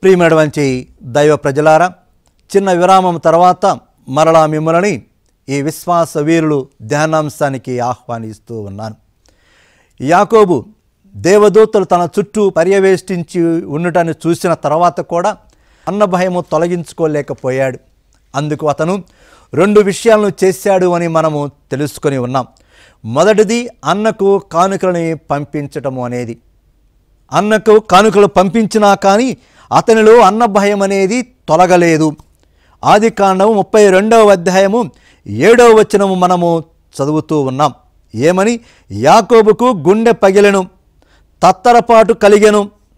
ప్రియమైనటువంటి దైవ ప్రజలారా చిన్న విరామం తర్వాత మరలా మిమ్మల్ని ఈ విశ్వాస వీరులు ధ్యానాంశానికి ఆహ్వానిస్తూ ఉన్నాను యాకోబు దేవదూతలు తన చుట్టూ పర్యవేష్టించి ఉండటాన్ని చూసిన తర్వాత కూడా అన్న భయము తొలగించుకోలేకపోయాడు అందుకు అతను రెండు విషయాలను చేశాడు అని మనము తెలుసుకొని ఉన్నాం మొదటిది అన్నకు కానుకలని పంపించటము అనేది అన్నకు కానుకలు పంపించినా కానీ అతనిలో అన్న భయం అనేది తొలగలేదు ఆది కాండము ముప్పై రెండవ అధ్యాయము ఏడవ వచనము మనము చదువుతూ ఉన్నాం ఏమని యాకోబుకు గుండె పగిలెను తత్తరపాటు కలిగెను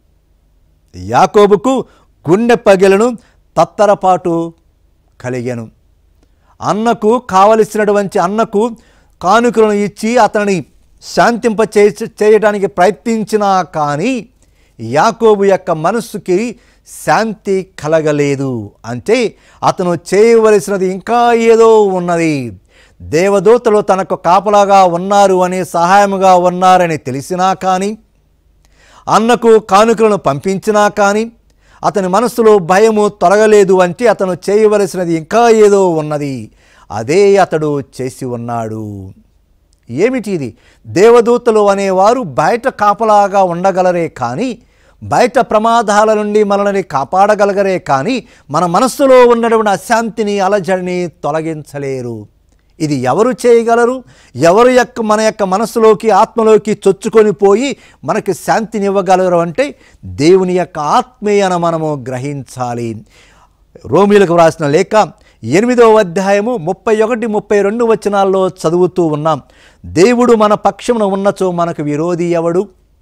యాకోబుకు గుండె పగిలెను తత్తరపాటు కలిగెను అన్నకు కావలసినటువంటి అన్నకు కానుకలను ఇచ్చి అతనిని శాంతింప చే- చేయడానికి ప్రయత్నించినా కానీ యాకోబు యొక్క మనస్సుకి శాంతి కలగలేదు అంటే అతను చేయవలసినది ఇంకా ఏదో ఉన్నది దేవదూతలు తనకు కాపలాగా ఉన్నారు అని సహాయముగా ఉన్నారని తెలిసినా కానీ అన్నకు కానుకలను పంపించినా కానీ అతని మనసులో భయము తొలగలేదు అంటే అతను చేయవలసినది ఇంకా ఏదో ఉన్నది అదే అతడు చేసి ఉన్నాడు ఏమిటి ఇది దేవదూతలు అనేవారు బయట కాపలాగా ఉండగలరే కానీ బయట ప్రమాదాల నుండి మనల్ని కాపాడగలగరే కానీ మన మనస్సులో ఉన్నటువంటి అశాంతిని అలజడిని తొలగించలేరు ఇది ఎవరు చేయగలరు ఎవరు యొక్క మన యొక్క మనసులోకి ఆత్మలోకి చొచ్చుకొని పోయి మనకి శాంతిని ఇవ్వగలరు అంటే దేవుని యొక్క ఆత్మీయన మనము గ్రహించాలి రోమిలకు వ్రాసిన లేఖ ఎనిమిదవ అధ్యాయము ముప్పై ఒకటి ముప్పై రెండు వచనాల్లో చదువుతూ ఉన్నాం దేవుడు మన పక్షమున ఉన్నచో మనకు విరోధి ఎవడు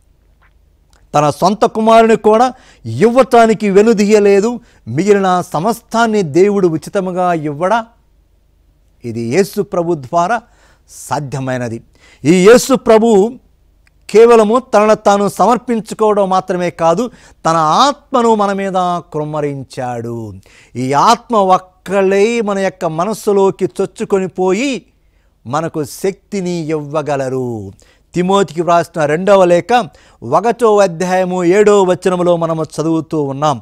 తన సొంత కుమారుని కూడా ఇవ్వటానికి వెనుదీయలేదు మిగిలిన సమస్తాన్ని దేవుడు ఉచితముగా ఇవ్వడా ఇది యేసు ప్రభు ద్వారా సాధ్యమైనది ఈ యేసు ప్రభు కేవలము తనను తాను సమర్పించుకోవడం మాత్రమే కాదు తన ఆత్మను మన మీద కృమ్మరించాడు ఈ ఆత్మ ఒక్కళ్ళే మన యొక్క మనస్సులోకి చొచ్చుకొని పోయి మనకు శక్తిని ఇవ్వగలరు తిమోతికి వ్రాసిన రెండవ లేఖ ఒకటో అధ్యాయము ఏడో వచనములో మనము చదువుతూ ఉన్నాం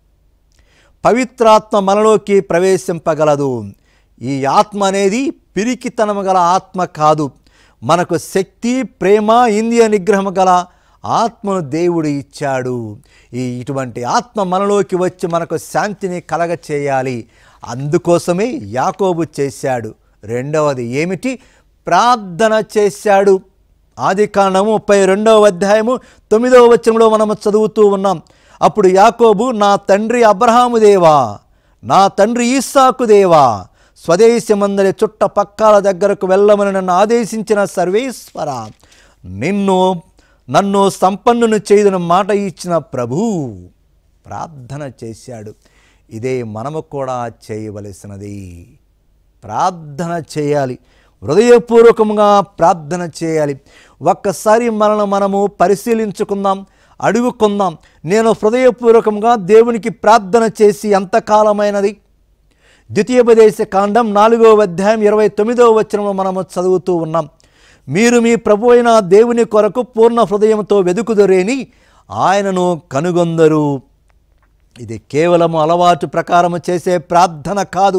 పవిత్రాత్మ మనలోకి ప్రవేశింపగలదు ఈ ఆత్మ అనేది పిరికితనము గల ఆత్మ కాదు మనకు శక్తి ప్రేమ ఇంద్రియ నిగ్రహము గల ఆత్మను దేవుడు ఇచ్చాడు ఈ ఇటువంటి ఆత్మ మనలోకి వచ్చి మనకు శాంతిని కలగ చేయాలి అందుకోసమే యాకోబు చేశాడు రెండవది ఏమిటి ప్రార్థన చేశాడు ఆది కాండము ముప్పై రెండవ అధ్యాయము తొమ్మిదవ వచనంలో మనము చదువుతూ ఉన్నాం అప్పుడు యాకోబు నా తండ్రి అబ్రహాము దేవా నా తండ్రి ఈసాకు దేవా స్వదేశమందరి చుట్టపక్కల దగ్గరకు వెళ్ళమని నన్ను ఆదేశించిన సర్వేశ్వర నిన్ను నన్ను సంపన్నును చేయదని మాట ఇచ్చిన ప్రభు ప్రార్థన చేశాడు ఇదే మనము కూడా చేయవలసినది ప్రార్థన చేయాలి హృదయపూర్వకంగా ప్రార్థన చేయాలి ఒక్కసారి మనల్ని మనము పరిశీలించుకుందాం అడుగుకుందాం నేను హృదయపూర్వకంగా దేవునికి ప్రార్థన చేసి ఎంతకాలమైనది ద్వితీయోపదేశ కాండం నాలుగవ అధ్యాయం ఇరవై తొమ్మిదవ వచనంలో మనము చదువుతూ ఉన్నాం మీరు మీ ప్రభు అయిన దేవుని కొరకు పూర్ణ హృదయంతో వెదుకుదరేని ఆయనను కనుగొందరు ఇది కేవలము అలవాటు ప్రకారము చేసే ప్రార్థన కాదు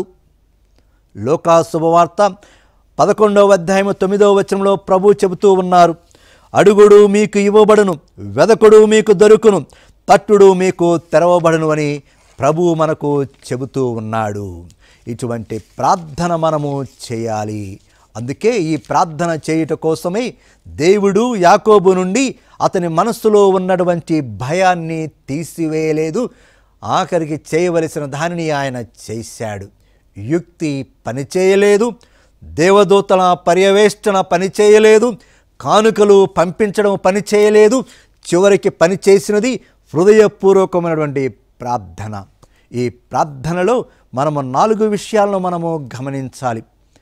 లోకా శుభవార్త పదకొండవ అధ్యాయము తొమ్మిదవ వచనంలో ప్రభు చెబుతూ ఉన్నారు అడుగుడు మీకు ఇవ్వబడును వెదకుడు మీకు దొరుకును తట్టుడు మీకు తెరవబడును అని ప్రభు మనకు చెబుతూ ఉన్నాడు ఇటువంటి ప్రార్థన మనము చేయాలి అందుకే ఈ ప్రార్థన చేయుట కోసమే దేవుడు యాకోబు నుండి అతని మనస్సులో ఉన్నటువంటి భయాన్ని తీసివేయలేదు ఆఖరికి చేయవలసిన దానిని ఆయన చేశాడు యుక్తి పనిచేయలేదు దేవదూతల పర్యవేష్టన పనిచేయలేదు కానుకలు పంపించడం పనిచేయలేదు చివరికి పని చేసినది హృదయపూర్వకమైనటువంటి ప్రార్థన ఈ ప్రార్థనలో మనము నాలుగు విషయాలను మనము గమనించాలి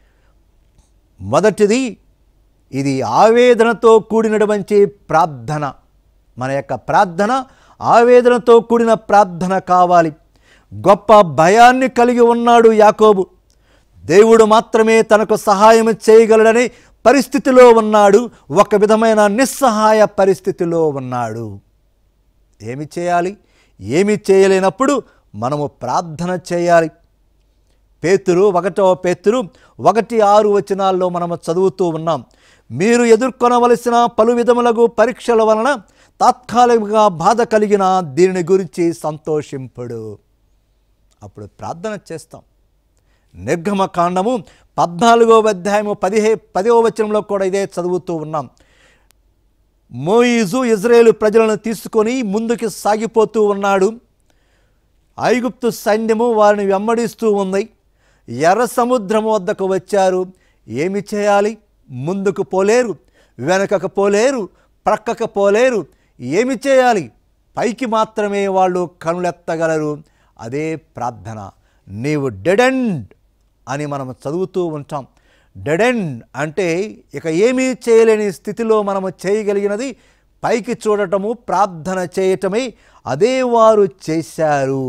మొదటిది ఇది ఆవేదనతో కూడినటువంటి ప్రార్థన మన యొక్క ప్రార్థన ఆవేదనతో కూడిన ప్రార్థన కావాలి గొప్ప భయాన్ని కలిగి ఉన్నాడు యాకోబు దేవుడు మాత్రమే తనకు సహాయం చేయగలడని పరిస్థితిలో ఉన్నాడు ఒక విధమైన నిస్సహాయ పరిస్థితిలో ఉన్నాడు ఏమి చేయాలి ఏమీ చేయలేనప్పుడు మనము ప్రార్థన చేయాలి పేతురు ఒకటవ పేతురు ఒకటి ఆరు వచనాల్లో మనము చదువుతూ ఉన్నాం మీరు ఎదుర్కొనవలసిన పలు విధములకు పరీక్షల వలన తాత్కాలికంగా బాధ కలిగిన దీనిని గురించి సంతోషింపడు అప్పుడు ప్రార్థన చేస్తాం నిర్గమకాండము పద్నాలుగో అధ్యాయము పదిహే పదవ వచనంలో కూడా ఇదే చదువుతూ ఉన్నాం మోయిజు ఇజ్రాయేలు ప్రజలను తీసుకొని ముందుకు సాగిపోతూ ఉన్నాడు ఐగుప్తు సైన్యము వారిని వెంబడిస్తూ ఉంది ఎర్ర సముద్రం వద్దకు వచ్చారు ఏమి చేయాలి ముందుకు పోలేరు వెనకకు పోలేరు ప్రక్కకు పోలేరు ఏమి చేయాలి పైకి మాత్రమే వాళ్ళు కనులెత్తగలరు అదే ప్రార్థన నీవు డెడెండ్ అని మనం చదువుతూ ఉంటాం డెడెండ్ అంటే ఇక ఏమీ చేయలేని స్థితిలో మనము చేయగలిగినది పైకి చూడటము ప్రార్థన చేయటమే అదే వారు చేశారు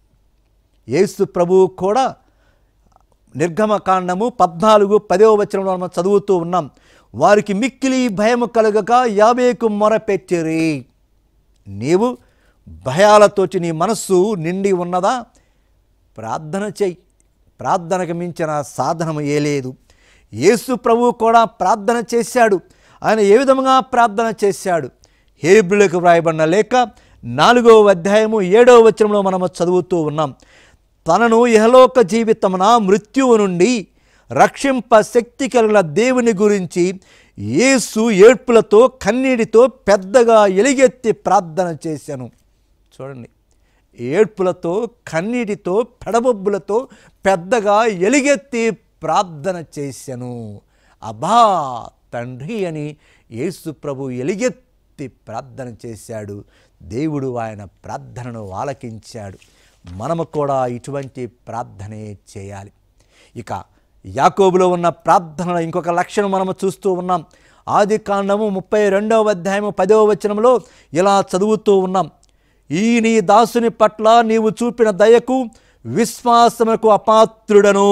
యేసు ప్రభువు కూడా నిర్గమకాండము పద్నాలుగు పదవ వచనంలో మనం చదువుతూ ఉన్నాం వారికి మిక్కిలి భయము కలగక యాబేకు మొరపెట్టిరి నీవు భయాలతోటి నీ మనస్సు నిండి ఉన్నదా ప్రార్థన చెయ్యి ప్రార్థనకు మించిన సాధనము ఏ లేదు యేసు ప్రభువు కూడా ప్రార్థన చేశాడు ఆయన ఏ విధముగా ప్రార్థన చేశాడు హేబ్రులకు వ్రాయబడిన లేక నాలుగవ అధ్యాయము ఏడవ వచనంలో మనము చదువుతూ ఉన్నాం తనను ఇహలోక జీవితమున మృత్యువు నుండి రక్షింప శక్తి కలిగిన దేవుని గురించి యేసు ఏడ్పులతో కన్నీటితో పెద్దగా ఎలుగెత్తి ప్రార్థన చేశాను చూడండి ఏడ్పులతో కన్నీటితో పెడబొబ్బులతో పెద్దగా ఎలుగెత్తి ప్రార్థన చేశాను అబా తండ్రి అని యేసు ప్రభు ఎలుగెత్తి ప్రార్థన చేశాడు దేవుడు ఆయన ప్రార్థనను ఆలకించాడు మనము కూడా ఇటువంటి ప్రార్థనే చేయాలి ఇక యాకోబులో ఉన్న ప్రార్థనలో ఇంకొక లక్షణం మనము చూస్తూ ఉన్నాం ఆది కాండము ముప్పై రెండవ అధ్యాయము పదవ వచనంలో ఇలా చదువుతూ ఉన్నాం ఈ నీ దాసుని పట్ల నీవు చూపిన దయకు విశ్వాసముకు అపాత్రుడను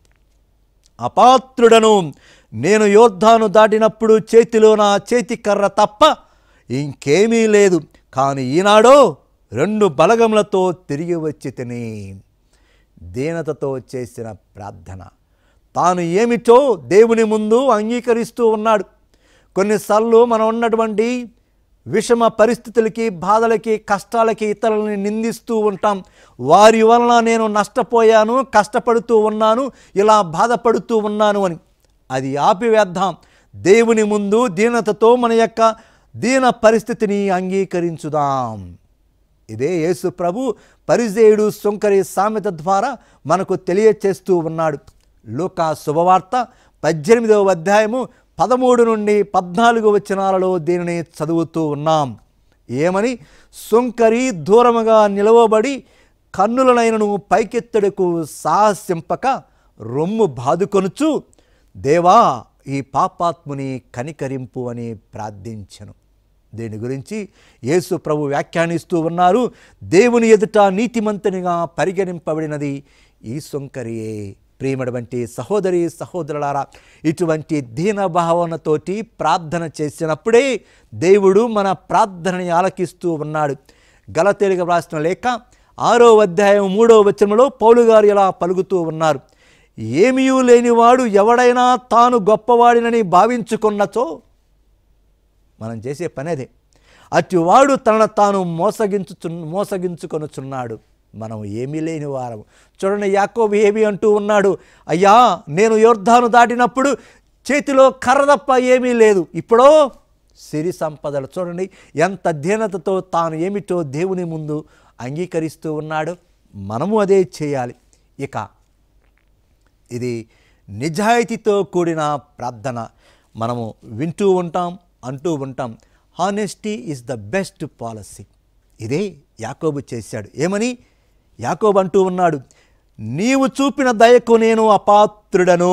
అపాత్రుడను నేను యోద్ధాను దాటినప్పుడు చేతిలో నా చేతి కర్ర తప్ప ఇంకేమీ లేదు కానీ ఈనాడో రెండు బలగములతో తిరిగి వచ్చి తిని దీనతతో చేసిన ప్రార్థన తాను ఏమిటో దేవుని ముందు అంగీకరిస్తూ ఉన్నాడు కొన్నిసార్లు మనం ఉన్నటువంటి విషమ పరిస్థితులకి బాధలకి కష్టాలకి ఇతరులని నిందిస్తూ ఉంటాం వారి వలన నేను నష్టపోయాను కష్టపడుతూ ఉన్నాను ఇలా బాధపడుతూ ఉన్నాను అని అది ఆపివేద్దాం దేవుని ముందు దీనతతో మన యొక్క దీన పరిస్థితిని అంగీకరించుదాం ఇదే యేసు ప్రభు పరిజేయుడు సుంకరి సామెత ద్వారా మనకు తెలియచేస్తూ ఉన్నాడు లూకా శుభవార్త పద్దెనిమిదవ అధ్యాయము పదమూడు నుండి పద్నాలుగు వచనాలలో దీనిని చదువుతూ ఉన్నాం ఏమని సుంకరి దూరముగా నిలవబడి కన్నులనైనను పైకెత్తడుకు సాహసింపక రొమ్ము బాదుకొనుచు దేవా ఈ పాపాత్ముని కనికరింపు అని ప్రార్థించను దీని గురించి యేసు ప్రభు వ్యాఖ్యానిస్తూ ఉన్నారు దేవుని ఎదుట నీతిమంతునిగా పరిగణింపబడినది ఈ సొంకరియే ప్రియమటువంటి సహోదరి సహోదరులారా ఇటువంటి దీన భావనతోటి ప్రార్థన చేసినప్పుడే దేవుడు మన ప్రార్థనని ఆలకిస్తూ ఉన్నాడు గలతేలిగ రాసిన లేక ఆరో అధ్యాయం మూడో వచనంలో పౌలు గారు ఇలా పలుకుతూ ఉన్నారు ఏమీయూ లేనివాడు ఎవడైనా తాను గొప్పవాడినని భావించుకున్నచో మనం చేసే పని అదే అటువాడు తనను తాను మోసగించు మోసగించుకొనుచున్నాడు మనం ఏమీ లేని వారం చూడండి యాకోబు ఏమి అంటూ ఉన్నాడు అయ్యా నేను యోర్ధాను దాటినప్పుడు చేతిలో కర్ర తప్ప ఏమీ లేదు ఇప్పుడో సిరి సంపదలు చూడండి ఎంత దీనతతో తాను ఏమిటో దేవుని ముందు అంగీకరిస్తూ ఉన్నాడు మనము అదే చేయాలి ఇక ఇది నిజాయితీతో కూడిన ప్రార్థన మనము వింటూ ఉంటాం అంటూ ఉంటాం honesty is the best policy ఇదే యాకోబు చేశాడు ఏమని యాకోబు అంటూ ఉన్నాడు నీవు చూపిన దయకు నేను అపాత్రుడను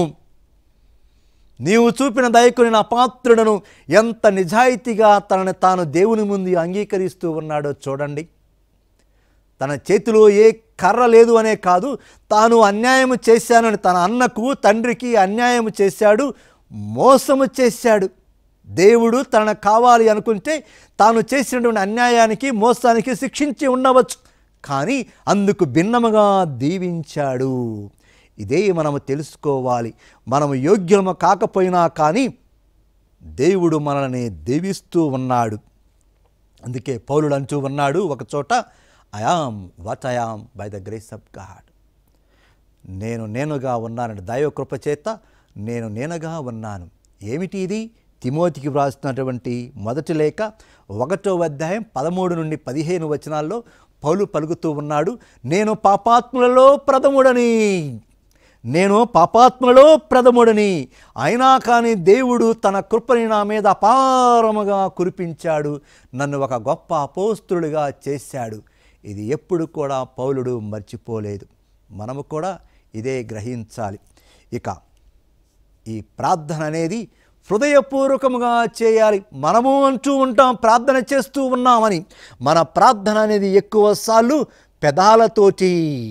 నీవు చూపిన దయకు నేను అపాత్రుడను ఎంత నిజాయితీగా తనని తాను దేవుని ముందు అంగీకరిస్తూ ఉన్నాడో చూడండి తన చేతిలో ఏ కర్ర లేదు అనే కాదు తాను అన్యాయము చేశానని తన అన్నకు తండ్రికి అన్యాయము చేశాడు మోసము చేశాడు దేవుడు తనకు కావాలి అనుకుంటే తాను చేసినటువంటి అన్యాయానికి మోసానికి శిక్షించి ఉండవచ్చు కానీ అందుకు భిన్నముగా దీవించాడు ఇదే మనము తెలుసుకోవాలి మనము యోగ్యము కాకపోయినా కానీ దేవుడు మనల్ని దీవిస్తూ ఉన్నాడు అందుకే పౌలుడు అంటూ ఉన్నాడు ఒక చోట I am what I am by the grace of God నేను నేనుగా ఉన్నానండి దైవ కృప చేత నేను నేనుగా ఉన్నాను ఏమిటి ఇది తిమోతికి వ్రాస్తున్నటువంటి మొదటి లేఖ ఒకటో అధ్యాయం పదమూడు నుండి పదిహేను వచనాల్లో పౌలు పలుకుతూ ఉన్నాడు నేను పాపాత్ములలో ప్రథముడని నేను పాపాత్మలో ప్రథముడని అయినా కానీ దేవుడు తన కృపని నా మీద అపారముగా కురిపించాడు నన్ను ఒక గొప్ప అపోస్తులుగా చేశాడు ఇది ఎప్పుడు కూడా పౌలుడు మర్చిపోలేదు మనము కూడా ఇదే గ్రహించాలి ఇక ఈ ప్రార్థన అనేది హృదయపూర్వకముగా చేయాలి మనము అంటూ ఉంటాం ప్రార్థన చేస్తూ ఉన్నామని మన ప్రార్థన అనేది ఎక్కువ సార్లు పెదాలతోటి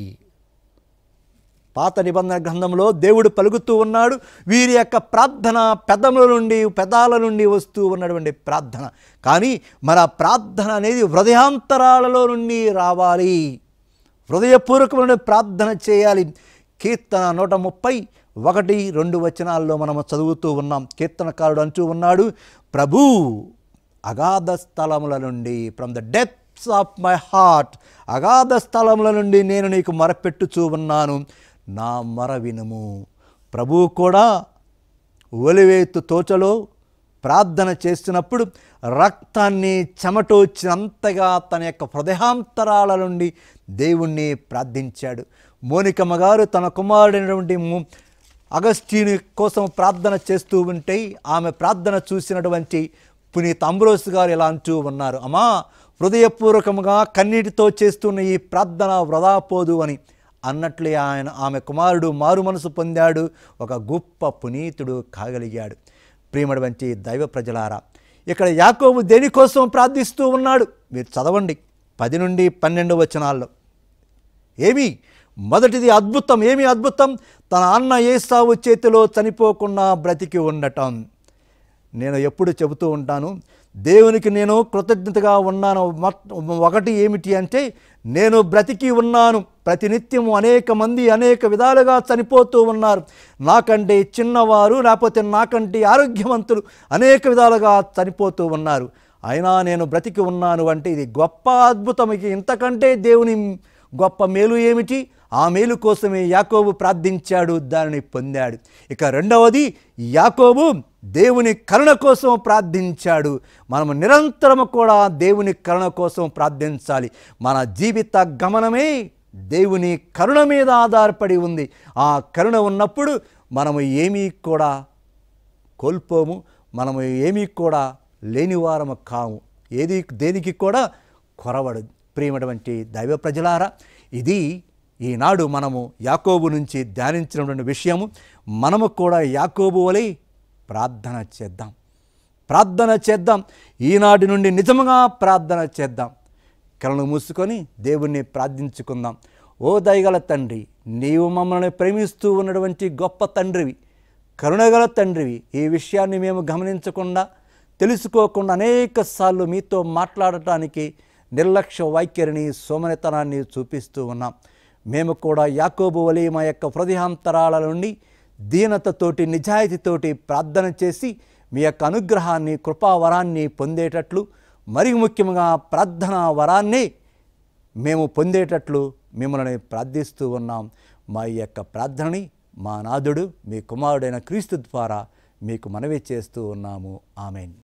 పాత నిబంధన గ్రంథంలో దేవుడు పలుకుతూ ఉన్నాడు వీరి యొక్క ప్రార్థన పెదముల నుండి పెదాల నుండి వస్తూ ఉన్నటువంటి ప్రార్థన కానీ మన ప్రార్థన అనేది హృదయాంతరాలలో నుండి రావాలి హృదయపూర్వకమైన ప్రార్థన చేయాలి కీర్తన నూట ముప్పై ఒకటి రెండు వచనాల్లో మనం చదువుతూ ఉన్నాం కీర్తనకారుడు అంటూ ఉన్నాడు ప్రభు అగాధ స్థలముల నుండి from the depths of my heart అగాధ స్థలముల నుండి నేను నీకు మొరపెట్టుచూ ఉన్నాను నా మొర వినుము ప్రభువు కూడా ఒలివేతు తోచలో ప్రార్థన చేస్తున్నప్పుడు రక్తాన్ని చెమటోచినంతగా తన యొక్క హృదయాంతరాల నుండి దేవుణ్ణి ప్రార్థించాడు మోనికమ్మ గారు తన కుమారుడైనటువంటి ము- అగస్టీని కోసం ప్రార్థన చేస్తూ ఉంటే ఆమె ప్రార్థన చూసినటువంటి పునీత్ అంబ్రోస్ గారు ఇలా అంటూ ఉన్నారు అమ్మా హృదయపూర్వకముగా కన్నీటితో చేస్తున్న ఈ ప్రార్థన వృధా పోదు అని అన్నట్లే ఆయన ఆమె కుమారుడు మారు మనసు పొందాడు ఒక గొప్ప పునీతుడు కాగలిగాడు ప్రియమటువంటి దైవ ప్రజలారా ఇక్కడ యాకోబు దేనికోసం ప్రార్థిస్తూ ఉన్నాడు మీరు చదవండి పది నుండి పన్నెండు వచనాల్లో ఏమి మొదటిది అద్భుతం ఏమి అద్భుతం తన అన్న ఏసావు చేతిలో చనిపోకుండా బ్రతికి ఉండటం నేను ఎప్పుడు చెబుతూ ఉంటాను దేవునికి నేను కృతజ్ఞతగా ఉన్నాను మొట్- ఒకటి ఏమిటి అంటే నేను బ్రతికి ఉన్నాను ప్రతినిత్యము అనేక మంది అనేక విధాలుగా చనిపోతూ ఉన్నారు నాకంటే చిన్నవారు లేకపోతే నాకంటే ఆరోగ్యవంతులు అనేక విధాలుగా చనిపోతూ ఉన్నారు అయినా నేను బ్రతికి ఉన్నాను అంటే ఇది గొప్ప అద్భుతం ఇక ఇంతకంటే దేవుని గొప్ప మేలు ఏమిటి ఆ మేలు కోసమే యాకోబు ప్రార్థించాడు దానిని పొందాడు ఇక రెండవది యాకోబు దేవుని కరుణ కోసం ప్రార్థించాడు మనము నిరంతరము కూడా దేవుని కరుణ కోసం ప్రార్థించాలి మన జీవిత గమనమే దేవుని కరుణ మీద ఆధారపడి ఉంది ఆ కరుణ ఉన్నప్పుడు మనము ఏమీ కూడా కోల్పోము మనము ఏమీ కూడా లేనివారము కాము ఏది దేనికి కూడా కొరవడు ప్రియమైనటువంటి దైవ ప్రజలారా ఇది ఈనాడు మనము యాకోబు నుంచి ధ్యానించినటువంటి విషయము మనము కూడా యాకోబు వలె ప్రార్థన చేద్దాం ప్రార్థన చేద్దాం ఈనాటి నుండి నిజముగా ప్రార్థన చేద్దాం కలను మూసుకొని దేవుణ్ణి ప్రార్థించుకుందాం ఓ దయగల తండ్రి నీవు మమ్మల్ని ప్రేమిస్తూ ఉన్నటువంటి గొప్ప తండ్రివి కరుణగల తండ్రివి ఈ విషయాన్ని మేము గమనించకుండా తెలుసుకోకుండా అనేక సార్లు మీతో మాట్లాడటానికి నిర్లక్ష్య వైఖరిని సోమనితనాన్ని చూపిస్తూ ఉన్నాం మేము కూడా యాకోబు వలె మా యొక్క హృదయాంతరాల నుండి దీనతతోటి నిజాయితీతోటి ప్రార్థన చేసి మీ యొక్క అనుగ్రహాన్ని కృపావరాన్ని పొందేటట్లు మరి ముఖ్యంగా ప్రార్థనా వరాన్ని మేము పొందేటట్లు మిమ్మల్ని ప్రార్థిస్తూ ఉన్నాం మా ఈ యొక్క ప్రార్థనని మా నాథుడు మీ కుమారుడైన క్రీస్తు ద్వారా మీకు మనవి చేస్తూ ఉన్నాము ఆమెన్